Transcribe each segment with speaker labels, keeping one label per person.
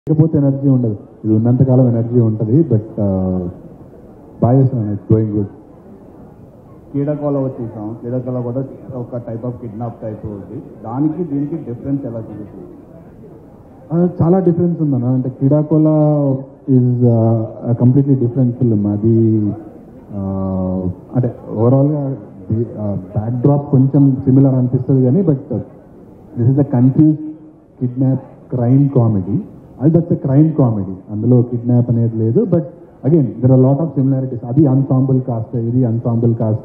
Speaker 1: లేకపోతే ఎనర్జీ ఉండదు ఇది ఉన్నంతకాలం ఎనర్జీ ఉంటుంది బట్ బాగా చేస్తున్నాను ఇట్స్ గోయింగ్ గుడ్
Speaker 2: కీడకోల వచ్చేసాం కీడకోల కూడా ఒక టైప్ ఆఫ్ కిడ్నాప్ టైప్ ఉంది దానికి దీనికి డిఫరెన్స్ ఎలా చూపిస్తుంది
Speaker 1: చాలా డిఫరెన్స్ ఉందన్న అంటే క్రీడాకోల ఈజ్ కంప్లీట్లీ డిఫరెంట్ ఫిల్మ్ అది uh, అంటే ఓవరాల్గా బ్యాక్ డ్రాప్ కొంచెం సిమిలర్ అనిపిస్తుంది కానీ but this is the confuse kidnap crime comedy అది దట్స్ క్రైమ్ కామెడీ అందులో కిడ్నాప్ అనేది లేదు but again there are lot of similarities అది అన్సాంబుల్ కాస్ట్ ఇది అన్సాంబుల్ కాస్ట్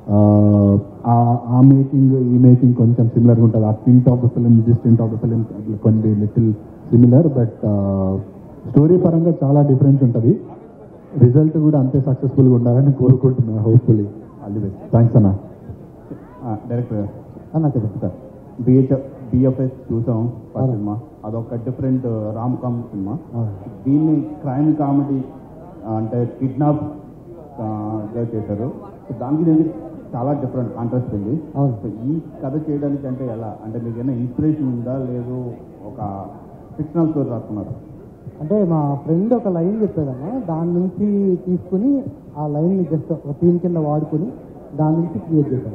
Speaker 1: ఆ మేకింగ్ ఈ మేకింగ్ కొంచెం సిమిలర్గా ఉంటుంది ఆ print of the film this print of the film కొన్ని లిటిల్ సిమిలర్ బట్ స్టోరీ పరంగా చాలా డిఫరెన్స్ ఉంటుంది రిజల్ట్ కూడా అంతే సక్సెస్ఫుల్గా ఉండాలని కోరుకుంటున్నాను hopefully all the best thanks అన్న
Speaker 2: డైరెక్టర్
Speaker 1: అన్న చెప్పండి సార్
Speaker 2: బిహెచ్ బిఎఫ్ఎస్ చూసాం ఫస్ట్ సినిమా అదొక డిఫరెంట్ రామ్ కామ్ సినిమా దీన్ని క్రైమ్ కామెడీ అంటే కిడ్నాప్ గా చేశారు సో దానికి దీనికి చాలా డిఫరెంట్ కాంట్రాస్ట్ ఉంది
Speaker 3: అవును.
Speaker 2: సో ఈ కథ చేయడానికి అంటే ఎలా అంటే మీకు ఏమైనా ఇన్స్పిరేషన్ ఉందా లేదు ఒక ఫిక్షనల్ స్టోరీ రాసుకున్నారు
Speaker 3: అంటే మా ఫ్రెండ్ ఒక లైన్ చెప్పాడన్న దాని నుంచి తీసుకుని ఆ లైన్ని జస్ట్ ఒక థీమ్ కింద వాడుకుని దాని నుంచి క్రియేట్ చేశాను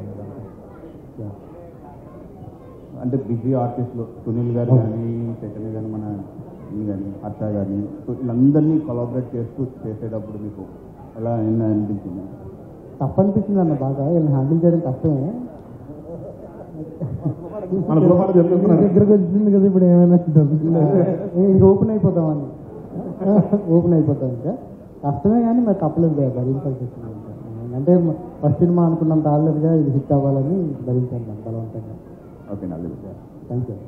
Speaker 2: అంటే బిజీ ఆర్టిస్టులు సునీల్ గారు కానీ చైతన్య గారు మన ఈ కానీ హర్ష గారిని సో వీళ్ళందరినీ కొలాబరేట్ చేస్తూ చేసేటప్పుడు మీకు ఎలా ఏమైనా అనిపించింది
Speaker 3: తప్పనిపించింది అన్న బాగా వీళ్ళని హ్యాండిల్ చేయడం కష్టమే
Speaker 2: మన గృహాలు చెప్తున్నారు.
Speaker 3: దగ్గరకు వచ్చింది కదా ఇప్పుడు ఏమైనా ఇంక ఓపెన్ అయిపోతామని ఓపెన్ అయిపోతాం ఇంకా కష్టమే కానీ మరి తప్పలేదు కదా భరించాల్సి వచ్చింది ఇంకా. అంటే ఫస్ట్ సినిమా అనుకున్నంత ఆడలేదుగా ఇది హిట్ అవ్వాలని భరించాను మనం బలవంతంగా
Speaker 2: ఓకే నాలుగు
Speaker 3: థ్యాంక్ యూ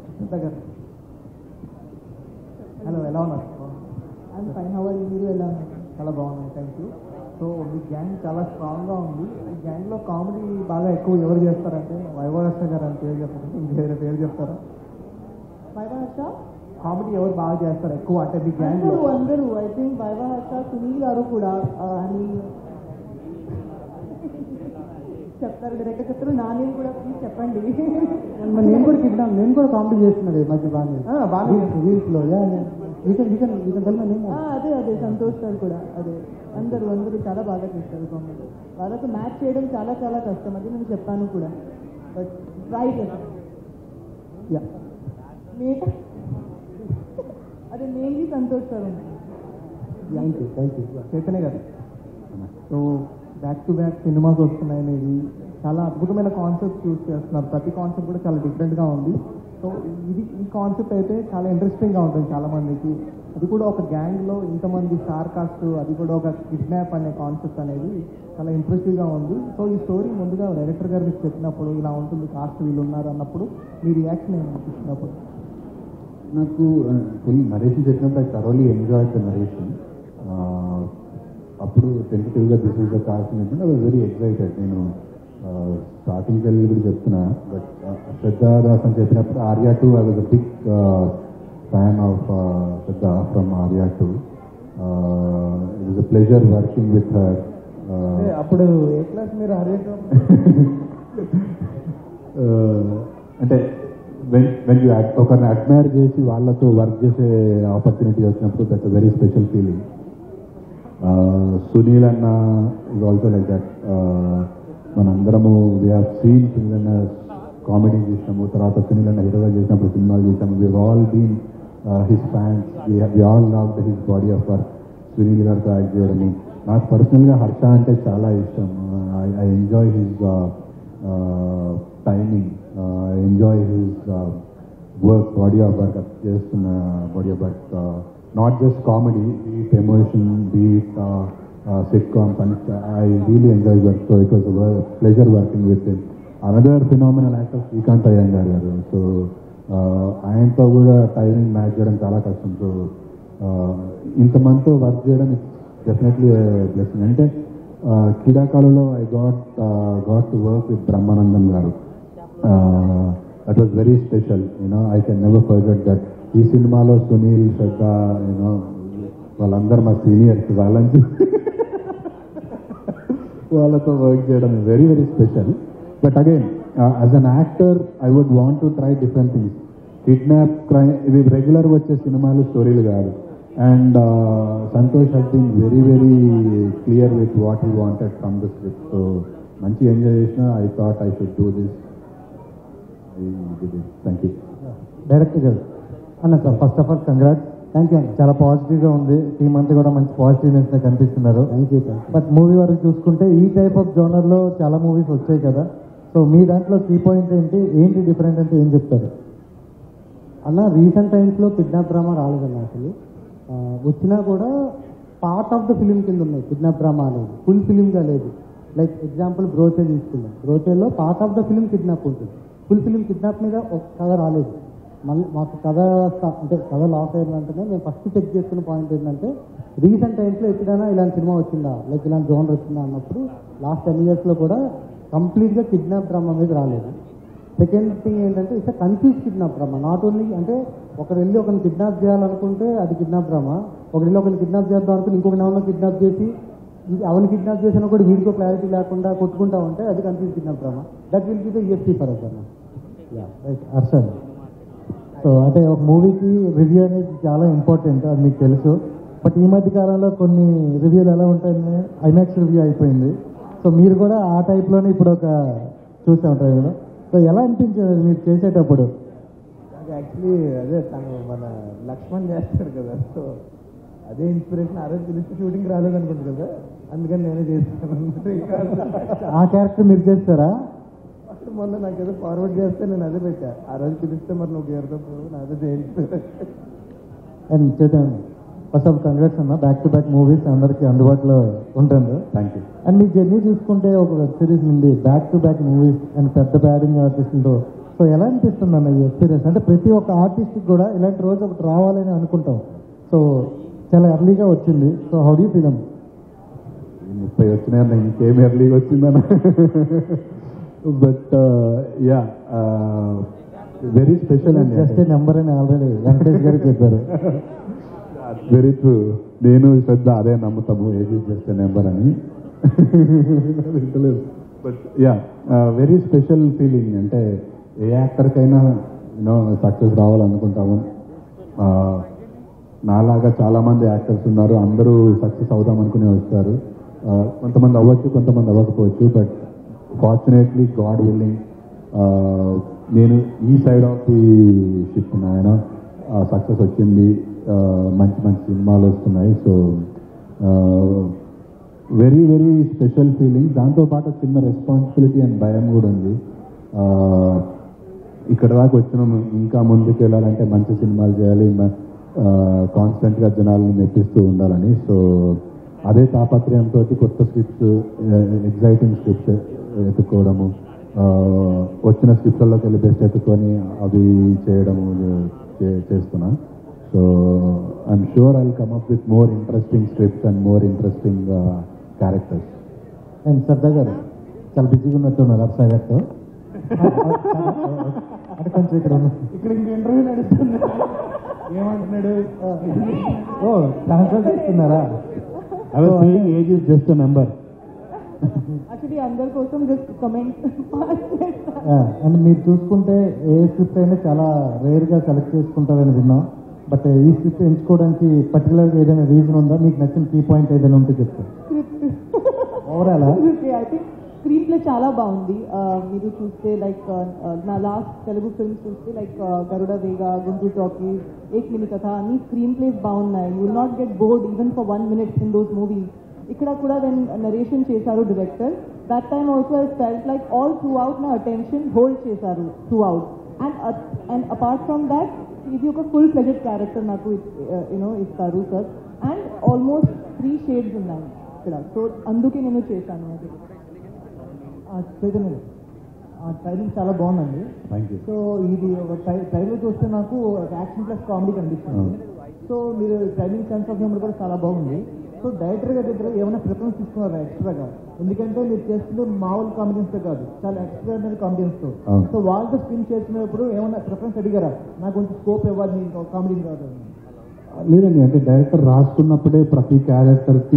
Speaker 3: హలో ఎలా ఉన్నారు మీరు ఎలా ఉన్నారు చాలా బాగున్నాయి థ్యాంక్ యూ సో మీ గ్యాంగ్ చాలా స్ట్రాంగ్గా ఉంది ఈ గ్యాంగ్లో కామెడీ బాగా ఎక్కువ ఎవరు చేస్తారంటే వైభవరక్ష గారు అని పేరు చెప్తారంటే ఇంక వేరే పేరు చెప్తారా
Speaker 4: వైవహర్ష
Speaker 3: కామెడీ ఎవరు బాగా చేస్తారు ఎక్కువ అంటే మీ గ్యాంగ్లో
Speaker 4: అందరూ అందరూ ఐ థింక్ వైవహర్ష సునీల్ గారు కూడా ఆ, అని చెప్తారు డైరెక్టర్ చెప్తారు నా నేను కూడా ప్లీజ్ చెప్పండి
Speaker 3: మరి నేను కూడా తింటాను నేను కూడా కామెడీ చేస్తున్నది ఈ మధ్య బాగా బాగా రీల్స్లో
Speaker 4: ఆ, అదే అదే సంతోష్ గారు కూడా అదే అందరూ అందరూ చాలా బాగా చేస్తారు కామెడీ వాళ్ళతో మ్యాచ్ చేయడం చాలా చాలా కష్టం అది నేను చెప్పాను కూడా బట్ ట్రై చేస్తాను అదే మెయిన్లీ సంతోష్ గారు
Speaker 3: thank you thank you Chaitanya గారు so back to back cinemas వస్తున్నాయి అనేది చాలా అద్భుతమైన కాన్సెప్ట్ చూస్ చేస్తున్నారు ప్రతి కాన్సెప్ట్ కూడా చాలా డిఫరెంట్గా ఉంది సో ఇది ఈ కాన్సెప్ట్ అయితే చాలా ఇంట్రెస్టింగ్గా ఉంటుంది చాలా మందికి అది కూడా ఒక గ్యాంగ్లో ఇంతమంది స్టార్ కాస్ట్ అది కూడా ఒక కిడ్నాప్ అనే కాన్సెప్ట్ అనేది చాలా ఇంప్రెసివ్గా ఉంది సో ఈ స్టోరీ ముందుగా డైరెక్టర్ గారు మీకు చెప్పినప్పుడు ఇలా ఉంటుంది కాస్ట్ వీళ్ళు ఉన్నారు అన్నప్పుడు మీ రియాక్షన్ ఏమనిపిస్తున్నప్పుడు
Speaker 1: నాకు ఫుల్ నరేషన్ చెప్పినప్పుడు I thoroughly enjoy the narration అప్పుడు టెంటేటివ్గా దిస్ ఇస్ ద కాస్ట్ చెప్పిన ఐ వెరీ ఎక్సైటెడ్ నేను స్టార్టింగ్కి వెళ్ళి కూడా చెప్తున్నా బట్ శ్రద్ధాదాస్ అని చెప్పినప్పుడు Arya two I was a big fan of Shraddha from Arya two it is a pleasure working with her
Speaker 3: అప్పుడు ఏ క్లాస్ మీరు హరేష్
Speaker 1: అంటే వెన్ వెన్ యూ ఒకరిని అడ్మైర్ చేసి వాళ్ళతో వర్క్ చేసే ఆపర్చునిటీ వచ్చినప్పుడు that's very special feeling Sunil అన్న ఇస్ ఆల్సో లైక్ దట్ మనందరము వీ హ్యావ్ సీన్ సునీల్ అన్న కామెడీ చేసినాము తర్వాత సునీల్ అన్న హీరోగా చేసినప్పుడు సినిమాలు చేసినాము we all been his fans we all love his body of work Sunil గారితో యాక్ట్ చేయడము నాకు పర్సనల్గా హర్ష అంటే చాలా ఇష్టం I enjoy his timing enjoy his work body of work చేస్తున్న body of work not just comedy beat emotion beat sitcoms and I really enjoy work so it was pleasure working with another phenomenal actor Srikanth Iyengar గారు so ఆయనతో కూడా timing match చేయడం చాలా కష్టం so ఇంతమందితో work చేయడం definitely blessing అంటే క్రీడాకాలంలో I got got to work with Brahmanandam గారు that was very special you know I can never forget that ఈ సినిమాలో సునీల్ శ్రద్ధ యూనో వాళ్ళందరూ మా సీనియర్స్ వాళ్ళని వాళ్ళతో వర్క్ చేయడం very very special but again as an actor I would want to try different things kidnap crime ఇవి regular వచ్చే సినిమాలు స్టోరీలు కాదు and Santosh he's been very very clear with what he wanted from the script so మంచి enjoy చేసిన I thought I should do this thank you
Speaker 5: director గారు అన్న sir first of all congrats thank you చాలా పాజిటివ్గా ఉంది team అంతా కూడా మంచి పాజిటివ్నెస్ కనిపిస్తున్నారు థ్యాంక్ యూ బట్ మూవీ వరకు చూసుకుంటే ఈ టైప్ ఆఫ్ జోనర్లో చాలా మూవీస్ వచ్చాయి కదా సో మీ దాంట్లో కీ పాయింట్ ఏంటి ఏంటి డిఫరెంట్ అంటే ఏం చెప్తారు
Speaker 3: అన్న రీసెంట్ టైమ్స్లో కిడ్నాప్ డ్రామా రాలేదన్న అసలు ఆ, వచ్చినా కూడా పార్ట్ ఆఫ్ ద ఫిలిం కింద ఉన్నాయి కిడ్నాప్ డ్రామా అనేది ఫుల్ ఫిలింగా లేదు లైక్ ఎగ్జాంపుల్ బ్రోచే తీసుకుందాం బ్రోచేలో part of the film kidnap ఉంటుంది ఫుల్ ఫిలిం కిడ్నాప్ మీద ఒక కథ రాలేదు మళ్ళీ మాకు కథ స్టా- అంటే కథ లాస్ అయిన వెంటనే మేము ఫస్ట్ చెక్ చేసుకున్న పాయింట్ ఏంటంటే రీసెంట్ టైమ్స్లో ఎప్పుడైనా ఇలాంటి సినిమా వచ్చిందా లైక్ ఇలాంటి జోనర్ వచ్చిందా అన్నప్పుడు లాస్ట్ టెన్ ఇయర్స్లో కూడా కంప్లీట్గా కిడ్నాప్ డ్రామా మీద రాలేదు సెకండ్ థింగ్ ఏంటంటే it's confuse kidnap drama not only అంటే ఒకరు వెళ్ళి ఒకరిని కిడ్నాప్ చేయాలనుకుంటే అది కిడ్నాప్ డ్రామా ఒకరు వెళ్ళి ఒకరిని కిడ్నాప్ చేద్దాం అనుకుని ఇంకొక ఎవరినో కిడ్నాప్ చేసి ఇది అవని కిడ్నాప్ చేసినా కూడా వీడికో క్లారిటీ లేకుండా కొట్టుకుంటా ఉంటే అది confuse kidnap drama that will be the EFT for us
Speaker 5: yeah right Harshan so అంటే ఒక మూవీకి రివ్యూ అనేది చాలా ఇంపార్టెంట్ అది మీకు తెలుసు బట్ ఈ మధ్య కాలంలో కొన్ని రివ్యూలు ఎలా ఉంటాయని ఐమాక్స్ రివ్యూ అయిపోయింది సో మీరు కూడా ఆ టైప్లోనే ఇప్పుడు ఒక చూస్తూ ఉంటారు కదా సో ఎలా అనిపించేది మీరు చేసేటప్పుడు
Speaker 3: యాక్చువల్లీ అదే తను మన లక్ష్మణ్ చేస్తాడు కదా సో అదే ఇన్స్పిరేషన్ ఆ రోజు పిలిస్తే షూటింగ్ రాలేదనుకుంటు కదా అందుకని నేనే చేస్తాను అనమాట ఇంకా
Speaker 5: ఆ క్యారెక్టర్ మీరు చేస్తారా
Speaker 3: అప్పుడు మొన్న నాకు ఏదో ఫార్వర్డ్ చేస్తే నేను అదే పెట్టా ఆ రోజు పిలిస్తే మరి నువ్వు గేరుతో నాదే చేయించు
Speaker 5: అండ్ చేతాను ఫస్ట్ ఆఫ్ కంగ్రాట్స్ అన్న బ్యాక్ టు బ్యాక్ మూవీస్ అందరికీ అందుబాటులో ఉంటుంది
Speaker 1: థ్యాంక్ యూ
Speaker 5: అండ్ మీ జర్నీ చూసుకుంటే ఒక వెబ్ సిరీస్ నుండి back to back movies and పెద్ద బ్యాడింగ్ ఆర్టిస్టులతో సో ఎలా అనిపిస్తుంది అన్న ఈ ఎక్స్పీరియన్స్ అంటే ప్రతి ఒక్క ఆర్టిస్ట్ కూడా ఇలాంటి రోజు ఒకటి రావాలని అనుకుంటాం సో చాలా ఎర్లీగా వచ్చింది సో హౌ డూ ఫీల్
Speaker 1: ముప్పై వచ్చినాయన్న ఇంకేం ఎర్లీగా వచ్చిందన్న బట్ యా వెరీ స్పెషల్ అండి
Speaker 5: జస్ట్ నెంబర్ అని ఆల్రెడీ వెంకటేష్ గారు చెప్పారు
Speaker 1: వెరీ ట్రూ నేను పెద్ద అదే నమ్ముతాము ఏజ్ జస్ట్ నెంబర్ అని but yeah very special feeling అంటే ఏ యాక్టర్కైనా యూనో సక్సెస్ రావాలనుకుంటాము Uh, నాలాగా చాలా మంది యాక్టర్స్ ఉన్నారు అందరూ సక్సెస్ అవుదాం అనుకుని వస్తారు Uh, కొంతమంది అవ్వచ్చు కొంతమంది అవ్వకపోవచ్చు బట్ ఫార్చునేట్లీ గాడ్ విల్లింగ్ నేను ఈ సైడ్ ఆఫ్ ది షిప్ ఆయన సక్సెస్ వచ్చింది Uh, మంచి మంచి సినిమాలు వస్తున్నాయి so very very special feeling దాంతోపాటు చిన్న రెస్పాన్సిబిలిటీ అండ్ భయం కూడా ఉంది Uh, ఇక్కడ దాకా వచ్చినాము ఇంకా ముందుకు వెళ్ళాలంటే మంచి సినిమాలు చేయాలి కాన్స్టెంట్ గా జనాలను మెప్పిస్తూ ఉండాలని సో అదే తాపత్రయంతో కొత్త స్క్రిప్ట్స్ ఎగ్జైటింగ్ స్క్రిప్ట్స్ ఎత్తుకోవడము ఆ, వచ్చిన స్క్రిప్ట్లలోకి వెళ్ళి బెస్ట్ ఎత్తుకొని అవి చేయడము చే- చేస్తున్నా so I'm sure I come up with more interesting scripts and more interesting characters
Speaker 5: and Shraddha గారు చాలా బిజీగా ఉన్నట్టున్నారు అర్సా గారితో అంటే కొంచెం ఇక్కడ ఉన్న
Speaker 3: ఇక్కడ ఇంక ఇంటర్వ్యూ నడుస్తుంది ఏమంటున్నాడు
Speaker 5: ఓ ట్రాన్స్ఫర్ చేస్తున్నారా
Speaker 1: age is just number
Speaker 4: actually అందరి కోసం జస్ట్ కమెంట్
Speaker 5: అండ్ మీరు చూసుకుంటే ఏ స్క్రిప్ట్ అయినా చాలా రేర్ గా సెలెక్ట్ చేసుకుంటారని విన్నాం బట్ ఈ స్క్రిప్ట్ ఎంచుకోవడానికి పర్టికులర్ గా ఏదైనా రీజన్ ఉందా మీకు నచ్చిన కీ పాయింట్ ఏదైనా ఉంటే చెప్తారు overall
Speaker 4: I think screenplay చాలా బాగుంది ఆ, మీరు చూస్తే లైక్ నా లాస్ట్ తెలుగు ఫిల్మ్స్ చూస్తే లైక్ గరుడ వేగ గుంటూరు టాకీ ఏక్ మిని కథ అన్ని స్క్రీన్ ప్లేస్ బాగున్నాయి you will not get bored even for one minutes in those movies ఇక్కడ కూడా దెన్ నరేషన్ చేశారు director that time also I felt like all throughout నా అటెన్షన్ హోల్డ్ చేశారు throughout and and apart from that ఇది ఒక full fledged character నాకు you know ఇస్తారు sir and almost three shades ఉన్నాయి ఇక్కడ సో అందుకే నేను చేశాను అది
Speaker 3: చైతన్య గారు, ఆ ట్రైలింగ్ చాలా బాగుందండి
Speaker 1: థ్యాంక్ యూ
Speaker 3: సో ఇది ఒక ట్రై- ట్రైలర్ చూస్తే నాకు ఒక యాక్షన్ ప్లస్ కామెడీ కనిపిస్తుంది సో మీరు ట్రైలింగ్ సెన్స్ ఆఫ్ హ్యూమర్ కూడా చాలా బాగుంది సో డైరెక్టర్ గారి దగ్గర ఏమైనా ప్రిఫరెన్స్ తీసుకున్నారా ఎక్స్ట్రాగా ఎందుకంటే మీరు చేస్తుంది మామూలు కామెడియన్స్ తో కాదు చాలా ఎక్స్ట్రాడినరీ కామెడియన్స్ తో
Speaker 1: అవును.
Speaker 3: సో వాళ్ళతో స్క్రీన్ చేసినప్పుడు ఏమైనా ప్రిఫరెన్స్ అడిగారా నాకు కొంచెం స్కోప్ ఇవ్వాలి నీకు కామెడీ కాదు అని.
Speaker 1: లేదండి అంటే డైరెక్టర్ రాసుకున్నప్పుడే ప్రతి క్యారెక్టర్కి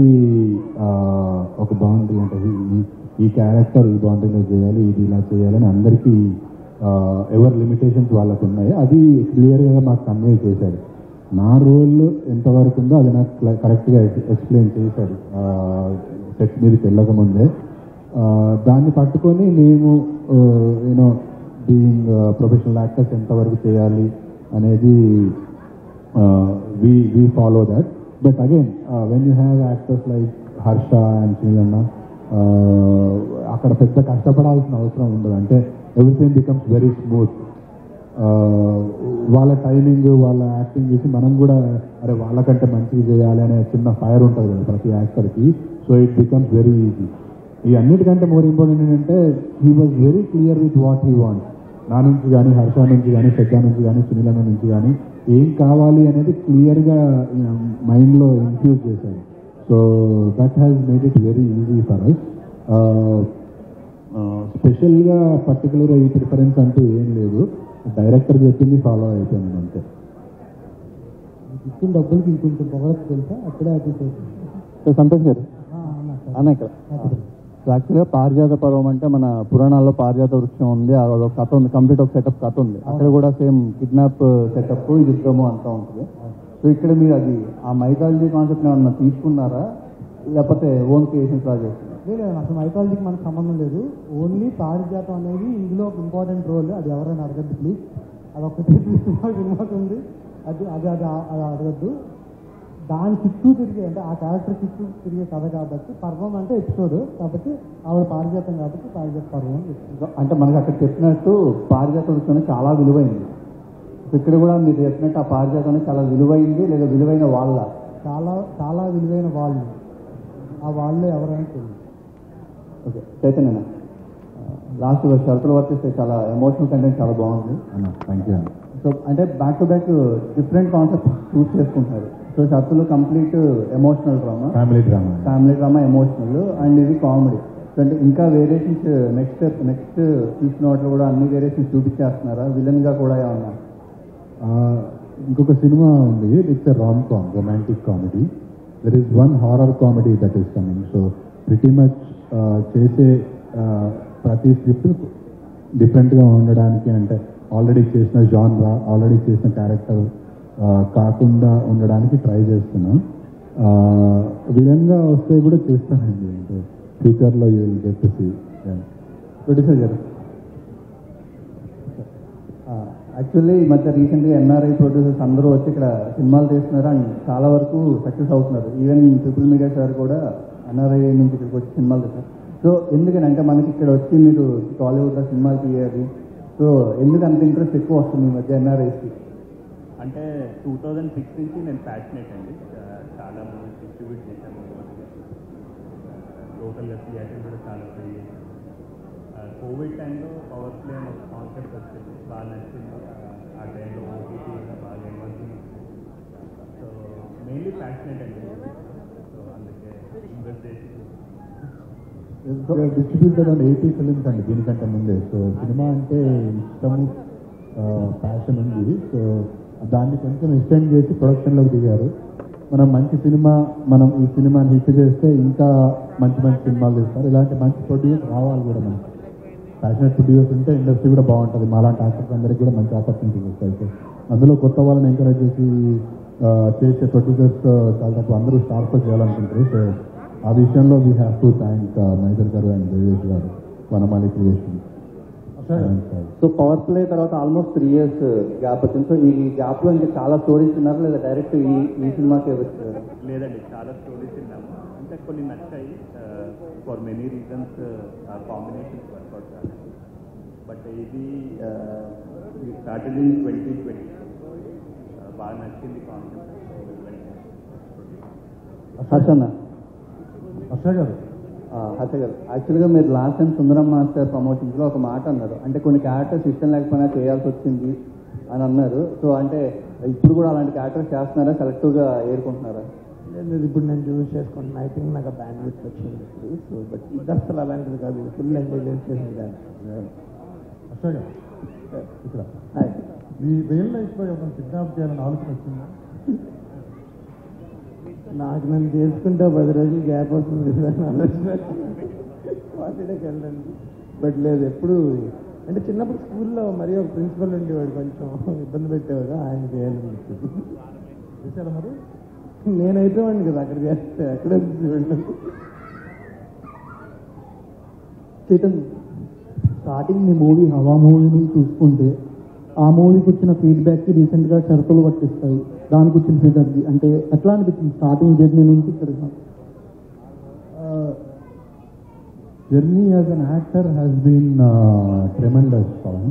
Speaker 1: ఒక బౌండరీ అంటే ఈ- ఈ క్యారెక్టర్ ఈ బౌండరీలో చేయాలి ఇది ఇలా చేయాలని అందరికీ ఎవరి లిమిటేషన్స్ వాళ్ళకు ఉన్నాయి అది క్లియర్గా మాకు కన్వే చేశాడు నా రోల్ ఎంతవరకు ఉందో అది నాకు కరెక్ట్గా ఎక్స్ప్లెయిన్ చేశాడు సెట్ మీదకి వెళ్ళకముందే ఆ, దాన్ని పట్టుకొని మేము యూనో బీయింగ్ ప్రొఫెషనల్ యాక్టర్స్ ఎంతవరకు చేయాలి అనేది we we follow that but again when you have actors like Harsha and శ్రీలన్న అక్కడ పెద్ద కష్టపడాల్సిన అవసరం ఉండదు అంటే ఎవ్రీథింగ్ బికమ్స్ వెరీ స్మూత్ వాళ్ళ టైమింగ్ వాళ్ళ యాక్టింగ్ చేసి మనం కూడా అరే వాళ్ళకంటే మంచిగా చేయాలి అనే చిన్న ఫైర్ ఉంటుంది కదా ప్రతి యాక్టర్కి so it becomes very easy ఈ అన్నిటికంటే మోర్ ఇంపార్టెంట్ ఏంటంటే he was very clear with what he want నా నుంచి కానీ హర్ష నుంచి కానీ పెద్ద నుంచి కానీ సునీలన్న నుంచి కానీ ఏం కావాలి అనేది క్లియర్గా మైండ్లో ఇన్ఫ్యూజ్ చేశాడు so that has made it very easy for us స్పెషల్గా పర్టికులర్ ఈ ప్రిఫరెన్స్ అంటూ ఏం లేదు డైరెక్టర్ చెప్పింది ఫాలో అయిపోయాను అంతే
Speaker 5: ఇచ్చిన డబ్బులకి ఇంకొంచెం పొగడచ్చు తెలుసా అక్కడే అది
Speaker 2: సో సంతోష్ గారు అన్న ఇక్కడ యాక్చువల్గా పారిజాత పర్వం అంటే మన పురాణాల్లో పారిజాత వృక్షం ఉంది అదొక కథ ఉంది కంప్లీట్ ఒక సెటప్ కథ ఉంది అక్కడ కూడా సేమ్ కిడ్నాప్ సెటప్ ఇది యుద్ధము అంతా ఉంటుంది సో ఇక్కడ మీరు అది ఆ మైథాలజీ కాన్సెప్ట్ ఏమన్నా తీసుకున్నారా లేకపోతే ఓన్ క్రియేషన్స్ లాగా చేస్తున్నారు
Speaker 5: లేదు అసలు మైథాలజీకి మనకు సంబంధం లేదు ఓన్లీ పారిజాతం అనేది ఇందులో ఒక ఇంపార్టెంట్ రోల్ అది ఎవరైనా అడగద్దు ప్లీజ్ అది ఒకటి సినిమాకి ఉంది అది అది అది అది అడగద్దు దాని చుట్టూ తిరిగే అంటే ఆ క్యారెక్టర్ చుట్టూ తిరిగే కథ కాబట్టి పర్వం అంటే ఎపిసోడ్ కాబట్టి ఆవిడ పారిజాతం కాబట్టి పారిజాత పర్వం అని చెప్తుంది.
Speaker 2: అంటే మనకి అక్కడ చెప్పినట్టు పారిజాత వృక్షం అనేది చాలా విలువైంది సో ఇక్కడ కూడా మీరు చెప్పినట్టు ఆ పారిజాతం అనేది చాలా విలువైంది లేదా విలువైన వాళ్ళ
Speaker 5: చాలా చాలా విలువైన వాళ్ళు ఆ వాళ్ళే ఎవరైనా తెలియదు
Speaker 2: ఓకే చైతన్య లాస్ట్ షరతులు వర్తిస్తే చాలా ఎమోషనల్ కంటెంట్ చాలా బాగుంది
Speaker 1: అన్న థ్యాంక్ యూ అన్న
Speaker 2: సో అంటే back to back different concept choose చేసుకుంటున్నారు సో షరతులు complete emotional drama
Speaker 1: family drama
Speaker 2: family drama emotional and ఇది కామెడీ సో అంటే ఇంకా వేరియేషన్స్ నెక్స్ట్ నెక్స్ట్ తీసిన వాటిలో కూడా అన్ని వేరియేషన్స్ చూపించేస్తున్నారా విలన్ గా కూడా ఏమన్నా
Speaker 1: ఆ, ఇంకొక సినిమా ఉంది it's rom com romantic comedy there is one horror comedy that is coming so pretty much చేసే ఆ, ప్రతి స్క్రిప్ట్ డిఫరెంట్గా ఉండడానికి అంటే ఆల్రెడీ చేసిన జాన్రా ఆల్రెడీ చేసిన క్యారెక్టర్ కాకుండా ఉండడానికి ట్రై చేస్తున్నాం విధంగా వస్తే కూడా చేస్తానండి అంటే ఫ్యూచర్లో you will get to see
Speaker 2: producer గారు యాక్చువల్లీ ఈ మధ్య రీసెంట్గా ఎన్ఆర్ఐ ప్రొడ్యూసర్స్ అందరూ వచ్చి ఇక్కడ సినిమాలు తీస్తున్నారు అండ్ చాలా వరకు సక్సెస్ అవుతున్నారు ఈవెన్ ట్రిపుల్ మీడియా సార్ కూడా ఎన్ఆర్ఐ నుంచి ఇక్కడికి వచ్చి సినిమాలు తీస్తారు సో ఎందుకని అంటే మనకి ఇక్కడ వచ్చి మీరు టాలీవుడ్లో సినిమాలు తీయాలి సో ఎందుకు అంత ఇంట్రెస్ట్ ఎక్కువ వస్తుంది ఈ మధ్య ఎన్ఆర్ఐకి
Speaker 6: అంటే టూ థౌజండ్ సిక్స్ నుంచి నేను ప్యాషనేట్ అండి ఆ, చాలా మూవీస్ డిస్ట్రిబ్యూట్ చేశాను టోటల్గా థియేటర్ కూడా చాలా ట్రై చేశాను కోవిడ్ టైంలో పవర్ ప్లే అనే కాన్సెప్ట్ వచ్చింది బాగా నచ్చింది ఆ, ఆ టైంలో ఓటీటీ కూడా బాగా ఎమర్జింగ్ సో మెయిన్లీ ప్యాషనేట్ అండి సో అందుకే ఇన్వెస్ట్ చేసి
Speaker 1: డిస్ట్రిబ్యూటెడ్ అండ్ ఎయిటీ ఫిలిమ్స్ అండి దీనికంటే ముందే సో సినిమా అంటే ఇష్టము ప్యాషన్ ఉంది సో దాన్ని కొంచెం ఎక్స్టెండ్ చేసి ప్రొడక్షన్లోకి దిగారు మనం మంచి సినిమా మనం ఈ సినిమాని హిట్ చేస్తే ఇంకా మంచి మంచి సినిమాలు తీస్తారు ఇలాంటి మంచి ప్రొడ్యూస్ రావాలి కూడా మనకి ప్యాషనెట్ ప్రొడ్యూసర్స్ ఉంటే ఇండస్ట్రీ కూడా బాగుంటుంది మాలాంటి యాక్టర్స్ అందరికీ కూడా మంచి ఆపర్చునిటీస్ వస్తాయి సో అందులో కొత్త వాళ్ళని ఎంకరేజ్ చేసి ఆ, చేసే ప్రొడ్యూసర్స్ చాలా తక్కువ అందరూ స్టార్స్ చేయాలనుకుంటారు సో ఆ విషయంలో వీ హ్యావ్ టు థ్యాంక్ మైదర్ గారు అండ్ దేవేష్ గారు Vanamali creation
Speaker 2: so power play తర్వాత ఆల్మోస్ట్ త్రీ ఇయర్స్ గ్యాప్ వచ్చింది సో ఈ గ్యాప్ లో ఇంకా చాలా స్టోరీస్ ఉన్నారు లేదా డైరెక్ట్ ఈ ఈ సినిమాకే వచ్చారు
Speaker 6: లేదండి చాలా స్టోరీస్ విన్నాము అంటే కొన్ని నచ్చాయి ఫర్ మెనీ రీజన్స్ ఆ కాంబినేషన్స్ వర్కౌట్ కాదు బట్ ఇది స్టార్టెడ్ ఇన్ ట్వంటీ ట్వంటీ బాగా నచ్చింది కాన్సెప్ట్
Speaker 2: హర్షన్న
Speaker 1: హర్ష గారు
Speaker 2: హర్ష గారు యాక్చువల్గా మీరు last time Sundaram master promotions లో ఒక మాట అన్నారు అంటే కొన్ని క్యారెక్టర్స్ ఇష్టం లేకపోయినా చేయాల్సి వచ్చింది అని అన్నారు సో అంటే ఇప్పుడు కూడా అలాంటి క్యారెక్టర్స్ చేస్తున్నారా సెలెక్టివ్ గా ఏరుకుంటున్నారా
Speaker 3: లేదు ఇప్పుడు నేను చూస్ చేసుకుంటున్నా ఐ థింక్ నాకు బ్యాండ్ విత్ వచ్చింది సో బట్ ఇది అసలు అలాంటిది కాదు ఫుల్ ఎంజాయ్ చేసేది కాదు
Speaker 1: హర్ష గారు ఇక్కడ
Speaker 2: హాయ్
Speaker 1: మీ రియల్ లైఫ్లో ఏమైనా కిడ్నాప్ చేయాలని ఆలోచన వచ్చిందా
Speaker 3: నాకు నన్ను చేసుకుంటే పది రోజులు గ్యాప్ వస్తుంది ఫార్టీ డేకి వెళ్ళండి బట్ లేదు ఎప్పుడు అంటే చిన్నప్పుడు స్కూల్లో మరి ఒక ప్రిన్సిపల్ ఉండేవాడు కొంచెం ఇబ్బంది పెట్టేవాడు ఆయన చేయాలనిపించింది చూసారా మరి నేను అయిపోయాను కదా అక్కడ చేస్తే అక్కడ
Speaker 5: చైతన్ స్టార్టింగ్ మీ మూవీ హవా మూవీని చూసుకుంటే ఆ మూవీకి వచ్చిన ఫీడ్బ్యాక్కి రీసెంట్గా షరతులు పట్టిస్తాయి దానికి వచ్చిన ఫీడ్బ్యాక్ అంటే ఎట్లా అనిపించింది స్టార్టింగ్ జర్నీ నుంచి ఇక్కడ
Speaker 1: journey as an actor has been tremendous Pavan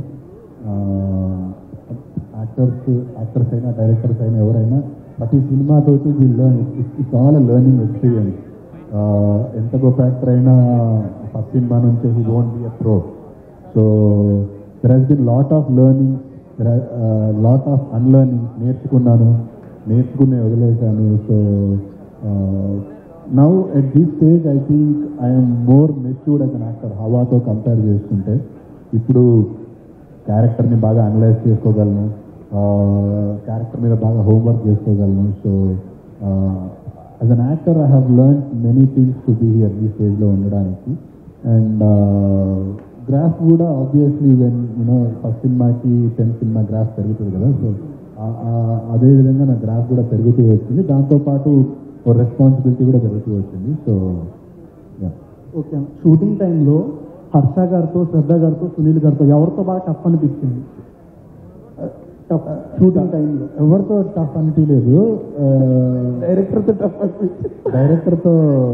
Speaker 1: actors actors అయినా డైరెక్టర్స్ అయినా ఎవరైనా ప్రతి సినిమాతోటి వీళ్ళు ఇట్స్ ఆల్ లెర్నింగ్ ఎక్స్పీరియన్స్ ఎంత గొప్ప యాక్టర్ అయినా ఫస్ట్ సినిమా నుంచి he won't be a pro so there he's been lot of learning lot of unlearning నేర్చుకున్నాను నేర్చుకునే వదిలేశాను so now at this stage I think I'm more matured as an actor హవాతో compare చేసుకుంటే ఇప్పుడు క్యారెక్టర్ని బాగా analyse చేసుకోగలను క్యారెక్టర్ మీద బాగా హోంవర్క్ చేసుకోగలను so as an actor I have learn many things to be here ఈ స్టేజ్లో ఉండడానికి అండ్ గ్రాఫ్ కూడా ఆబ్వియస్లీ వెన్ యూనో ఫస్ట్ సినిమాకి టెన్త్ సినిమా గ్రాఫ్ పెరుగుతుంది కదా సో అదే విధంగా నా గ్రాఫ్ కూడా పెరుగుతూ వచ్చింది దాంతోపాటు ఓ రెస్పాన్సిబిలిటీ కూడా పెరుగుతూ వచ్చింది సో
Speaker 5: ఓకే షూటింగ్ టైంలో హర్ష గారితో శ్రద్ధ గారితో సునీల్ గారితో ఎవరితో బాగా టఫ్ అనిపించింది టఫ్ షూటింగ్ టైంలో
Speaker 1: ఎవరితో టఫ్ అనిపించలేదు
Speaker 3: డైరెక్టర్తో టఫ్ అనిపించింది
Speaker 1: డైరెక్టర్తో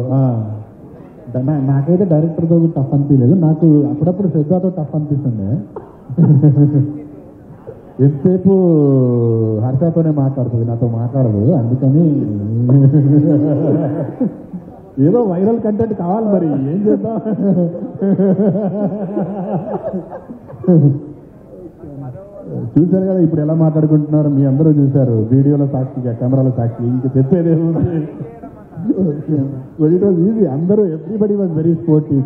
Speaker 1: నాకైతే డైరెక్టర్తో టఫ్ అనిపించలేదు నాకు అప్పుడప్పుడు శ్రద్ధతో టఫ్ అనిపిస్తుంది ఎంతసేపు హర్షతోనే మాట్లాడుతుంది నాతో మాట్లాడదు అందుకని ఏదో వైరల్ కంటెంట్ కావాలి మరి ఏం చేద్దాం చూశారు కదా ఇప్పుడు ఎలా మాట్లాడుకుంటున్నారు మీ అందరూ చూశారు వీడియోలో సాక్షిగా కెమెరాలో సాక్షి ఇంక చెప్పేదేముంది ఇట్ వాజ్ ఈజీ అందరూ everybody was very sportive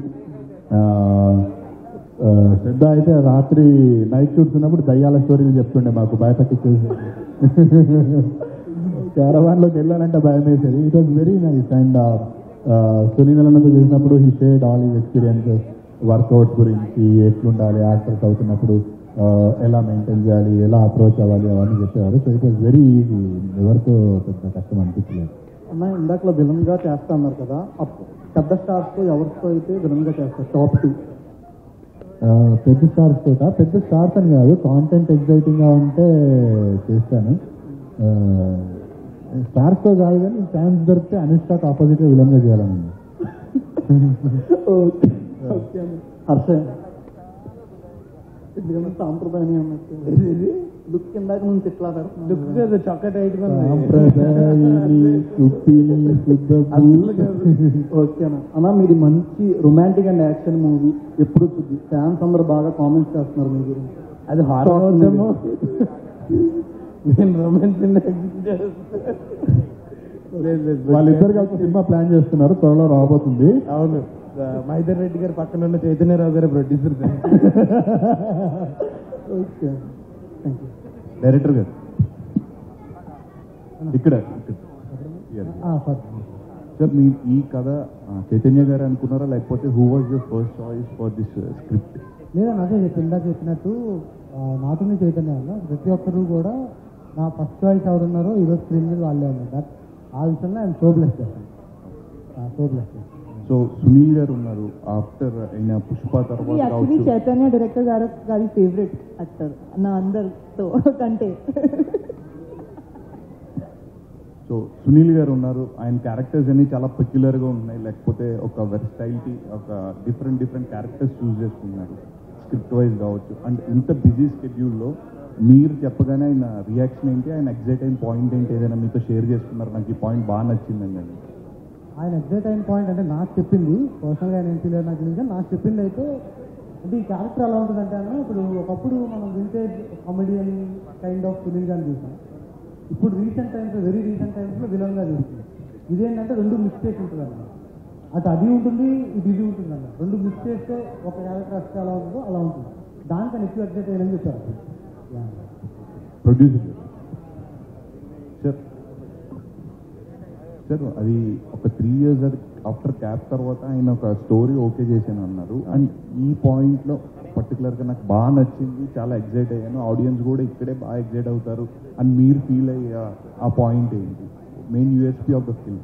Speaker 1: Shraddha అయితే రాత్రి నైట్ షూట్స్ ఉన్నప్పుడు దయ్యాల స్టోరీలు చెప్తుండే మాకు భయపెట్టించేసి క్యారవాన్లోకి వెళ్ళాలంటే భయం వేసేది it was very nice and సునీలంతో చేసినప్పుడు హీ షేడ్ ఆల్ ఈ ఎక్స్పీరియన్సెస్ వర్కౌట్ గురించి ఎట్లుండాలి యాక్టర్స్ అవుతున్నప్పుడు ఎలా మెయింటైన్ చేయాలి ఎలా అప్రోచ్ అవ్వాలి అవన్నీ చెప్పేవారు so it was very easy ఎవరితో పెద్ద కష్టం అనిపించలేదు
Speaker 5: అన్న ఇందాకలో విలన్ గా చేస్తా అన్నారు కదా అప్- పెద్ద స్టార్స్ తో ఎవరితో అయితే విలన్ గా చేస్తారు టాప్ టూ
Speaker 1: ఆ, పెద్ద స్టార్స్ తోట పెద్ద స్టార్స్ అని కాదు కాంటెంట్ ఎగ్జైటింగ్ గా ఉంటే చేస్తాను స్టార్స్ తో కాదు కానీ ఛాన్స్ దొరికితే అనుష్కకు ఆపోజిట్ గా విలన్ గా చేయాలని
Speaker 5: హర్ష ఎందుకంటే సాంప్రదాయం అన్నట్టు లుక్ ఇందాక నుంచి ఇట్లా
Speaker 3: లుక్
Speaker 5: పెడుతున్నాను
Speaker 3: చొక్క టైట్
Speaker 1: సాంప్రదాయిని సుప్పిని శుద్ధపు.
Speaker 5: ఓకే అన్న అన్న మీది మంచి రొమాంటిక్ అండ్ యాక్షన్ మూవీ ఎప్పుడు వచ్చింది ఫ్యాన్స్ అందరూ బాగా కామెంట్స్ చేస్తున్నారు మీ గురించి
Speaker 3: అది హారర్ అవుతామో నేను రొమాన్స్
Speaker 1: వాళ్ళిద్దరు కలిసి సినిమా ప్లాన్ చేస్తున్నారు త్వరలో రాబోతుంది
Speaker 3: అవును మైదర్ రెడ్డి గారు పక్కన ఉన్న చైతన్యరావు గారు producer
Speaker 5: okay thank you
Speaker 1: director గారు ఇక్కడ సార్ మీ ఈ కథ ఆ, చైతన్య గారు అనుకున్నారా లేకపోతే who was your first choice for this script
Speaker 5: లేదని అదే చెప్పి ఇందాక చెప్పినట్టు ఆ, నాతోనే చైతన్య అన్న ప్రతి ఒక్కరు కూడా నా ఫస్ట్ చాయిస్ ఎవరున్నారో ఈరోజు స్క్రీన్ మీద వాళ్ళే ఉన్నారు దట్ ఆ విషయంలో ఆయన సో బ్లెస్ చేస్తాను సో బ్లెస్ చేస్తాను
Speaker 1: సో సునీల్ గారు ఉన్నారు ఆఫ్టర్ అయిన పుష్ప తర్వాత
Speaker 4: యాక్చువల్లీ
Speaker 1: కావచ్చు
Speaker 4: చైతన్య డైరెక్టర్ గారు గారి ఫేవరెట్ యాక్టర్ నా అందరితో కంటే
Speaker 1: సో సునీల్ గారు ఉన్నారు ఆయన క్యారెక్టర్స్ అన్ని చాలా పెక్యులర్ గా ఉన్నాయి లేకపోతే ఒక వెర్స్టైలిటీ ఒక డిఫరెంట్ డిఫరెంట్ క్యారెక్టర్స్ చూస్ చేసుకున్నారు స్క్రిప్ట్ వైజ్ కావచ్చు అండ్ ఇంత బిజీ స్కెడ్యూల్లో మీరు చెప్పగానే ఆయన రియాక్షన్ ఏంటి ఆయన ఎగ్జైట్ అయిన పాయింట్ ఏంటి ఏదైనా మీతో షేర్ చేసుకున్నారు నాకు ఈ పాయింట్ బాగా నచ్చిందండి అని
Speaker 5: ఆయన ఎగ్జైట్ అయిన పాయింట్ అంటే నాకు చెప్పింది పర్సనల్గా ఆయన ఏం తెలియదు నాకు తెలియదు నాకు చెప్పింది అయితే అంటే ఈ క్యారెక్టర్ ఎలా ఉంటుందంటే అన్న ఇప్పుడు ఒకప్పుడు మనం vintage comedian kind of Sunil గారిని చూసాం ఇప్పుడు రీసెంట్ టైమ్స్ వెరీ రీసెంట్ టైమ్స్లో విలన్గా చూస్తుంది ఇదేంటంటే రెండు మిస్టేక్ ఉంటుంది అన్న అటు అది ఉంటుంది ఇది ఇది ఉంటుంది అన్న రెండు మిస్ చేస్తే ఒక క్యారెక్టర్ వస్తే ఎలా ఉంటుందో అలా ఉంటుంది దానికని ఎక్కువ ఎగ్జైట్ అయ్యని చెప్పారు Yeah.
Speaker 1: ప్రొడ్యూసర్ సార్ సార్ అది ఒక త్రీ ఇయర్స్ ఆఫ్టర్ క్యాప్ తర్వాత ఆయన ఒక స్టోరీ ఓకే చేశాను అన్నారు అండ్ ఈ పాయింట్లో ఒక
Speaker 2: పర్టికులర్గా నాకు బాగా నచ్చింది చాలా ఎగ్జైట్ అయ్యాను ఆడియన్స్ కూడా ఇక్కడే బాగా ఎగ్జైట్ అవుతారు అని మీరు ఫీల్ అయ్యే ఆ పాయింట్ ఏంటి main USP of the film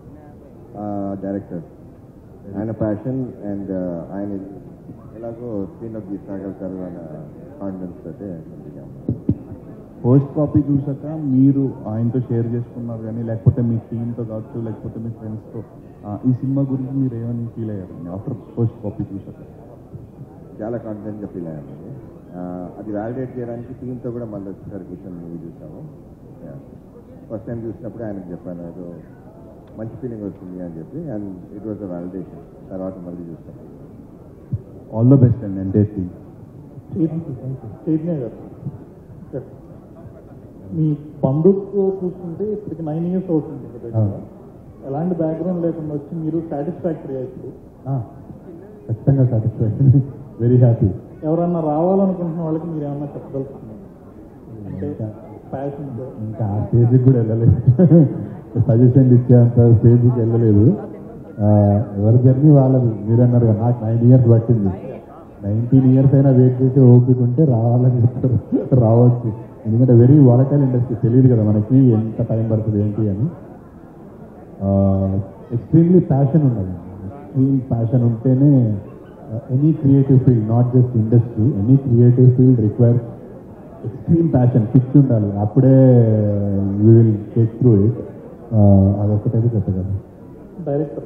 Speaker 7: director ఆయన ప్యాషన్ అండ్ ఆయన ఎలాగో స్క్రీన్ ఆఫ్ తీసుకురాగలుగుతారు అన్న కాన్ఫిడెన్స్ తోటే దిగాము.
Speaker 2: ఫస్ట్ కాపీ చూసాక మీరు ఆయనతో షేర్ చేసుకున్నారు కానీ లేకపోతే మీ టీంతో కావచ్చు లేకపోతే మీ ఫ్రెండ్స్తో ఈ సినిమా గురించి మీరు ఏమని ఫీల్ అయ్యారు ఆఫ్టర్ ఫస్ట్ కాపీ చూసాక
Speaker 7: చాలా కాన్ఫిడెంట్గా ఫీల్ అయ్యాను ఆ, అది వ్యాలిడేట్ చేయడానికి టీంతో కూడా మళ్ళీ ఒకసారి కూర్చొని మూవీ చూసాము ఫస్ట్ టైం చూసినప్పుడు ఆయనకు చెప్పాను ఏదో మంచి ఫీలింగ్ వస్తుంది అని చెప్పి and it was a validation తర్వాత మళ్ళీ చూస్తాం
Speaker 2: ఆల్ ద బెస్ట్ అండి అంటే టీమ్
Speaker 8: చైతన్య గారు సార్, మీ బంధుత్వం చూస్తుంటే ఇప్పటికి నైన్ ఇయర్స్ అవుతుంది మీ దగ్గర.
Speaker 5: అవును.
Speaker 8: ఎలాంటి బ్యాక్గ్రౌండ్ లేకుండా వచ్చి మీరు సాటిస్ఫాక్టరీ ఇప్పుడు
Speaker 5: ఖచ్చితంగా సాటిస్ఫాక్షన్ వెరీ హ్యాపీ
Speaker 8: ఎవరన్నా రావాలనుకుంటున్న వాళ్ళకి మీరు ఏమన్నా చెప్పగలుగుతున్నారు అంటే ప్యాషన్
Speaker 5: ఇంకా ఆ స్టేజ్కి కూడా వెళ్ళలేదు సజెషన్ ఇచ్చేంత స్టేజ్కి వెళ్ళలేదు ఆ, ఎవరి జర్నీ వాళ్ళది మీరు అన్నారు కదా నాకు నైన్ ఇయర్స్ పట్టింది నైన్టీన్ ఇయర్స్ అయినా వెయిట్ చేసి ఓపిక ఉంటే రావాలని చెప్తారు రావచ్చు ఎందుకంటే వెరీ వాలటైల్ ఇండస్ట్రీ తెలియదు కదా మనకి ఎంత టైం పడుతుంది ఏంటి అని ఎక్స్ట్రీమ్లీ ప్యాషన్ ఉండాలి ఎక్స్ట్రీమ్ ప్యాషన్ ఉంటేనే any creative field not just industry any creative field requires extreme passion పిచ్ ఉండాలి అప్పుడే you will take through it అదొకటైతే చెప్పగలను
Speaker 8: డైరెక్టర్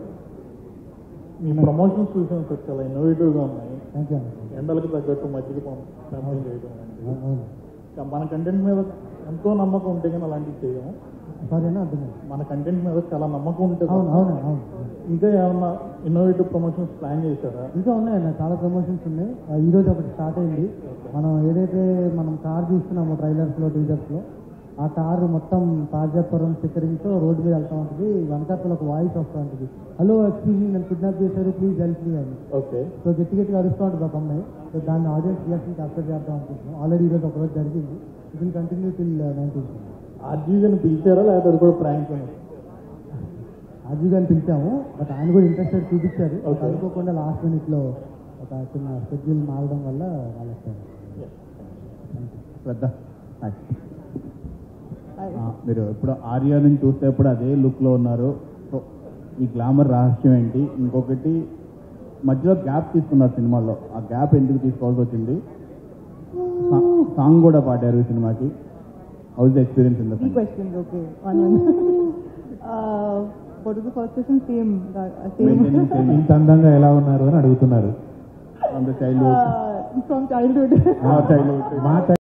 Speaker 8: మీ ప్రమోషన్స్ చూసాం సార్ చాలా ఇన్నోవేటివ్గా ఉన్నాయి
Speaker 5: థ్యాంక్ యూ
Speaker 8: ఎండలకు తగ్గట్టు మధ్యకి పంపించడం చేయడం లాంటివి. ఇంకా మన కంటెంట్ మీద ఎంతో నమ్మకం ఉంటే కానీ అలాంటివి చేయము
Speaker 5: సారీ అన్న అర్థం
Speaker 8: మన కంటెంట్ మీద చాలా నమ్మకం ఉంటే
Speaker 5: అవును అవును అవును
Speaker 8: ఇంకా ఏమన్నా ఇన్నోవేటివ్ ప్రమోషన్స్ ప్లాన్ చేశారా
Speaker 5: ఇంకా ఉన్నాయన్న చాలా ప్రమోషన్స్ ఉన్నాయి ఆ, ఈ రోజు ఒకటి స్టార్ట్ అయింది మనం ఏదైతే మనం కార్ చూస్తున్నామో ట్రైలర్స్లో టీజర్స్లో ఆ కారు మొత్తం తాజాపురం స్టిక్కరింగ్తో రోడ్డు మీద వెళ్తా ఉంటుంది వెనకాతల ఒక వాయిస్ వస్తూ ఉంటుంది హలో ఎక్స్క్యూజ్ మీ నన్ను కిడ్నాప్ చేశారు ప్లీజ్ హెల్ప్ మీ అని
Speaker 8: ఓకే
Speaker 5: సో గట్టి గట్టిగా అరుస్తూ ఉంటుంది ఒక అమ్మాయి సో దాన్ని ఆడియన్స్ రియాక్షన్ క్యాప్చర్ చేద్దాం అనుకుంటున్నాం ఆల్రెడీ ఈరోజు ఒకరోజు జరిగింది it will continue till nineteen
Speaker 8: ఆర్జీవిని పిలిచారా లేకపోతే అది కూడా ప్రాంక్
Speaker 5: అజు గారిని పిలిచాము బట్ ఆయన కూడా ఇంట్రెస్టెడ్ చూపించారు
Speaker 8: Okay.
Speaker 5: అనుకోకుండా లాస్ట్ మినిట్లో ఒక చిన్న షెడ్యూల్ మారడం వల్ల వాళ్ళు వచ్చారు
Speaker 2: శ్రద్ధ హాయ్. ఆ, మీరు ఇప్పుడు ఆర్య నుంచి చూస్తే ఇప్పుడు అదే లుక్లో ఉన్నారు సో ఈ గ్లామర్ రహస్యం ఏంటి ఇంకొకటి మధ్యలో గ్యాప్ తీసుకున్నారు సినిమాలో ఆ గ్యాప్ ఎందుకు తీసుకోవాల్సి వచ్చింది సా- సాంగ్ కూడా పాడారు ఈ సినిమాకి how's the experience in the
Speaker 4: Three questions, okay. One one. uh, what was the first question? Same. That, uh, same.
Speaker 2: Maintaining same
Speaker 5: ఇంత అందంగా ఎలా ఉన్నారు అని అడుగుతున్నారు
Speaker 2: on the childhood
Speaker 4: Uh, from childhood.
Speaker 2: Childhood
Speaker 5: మా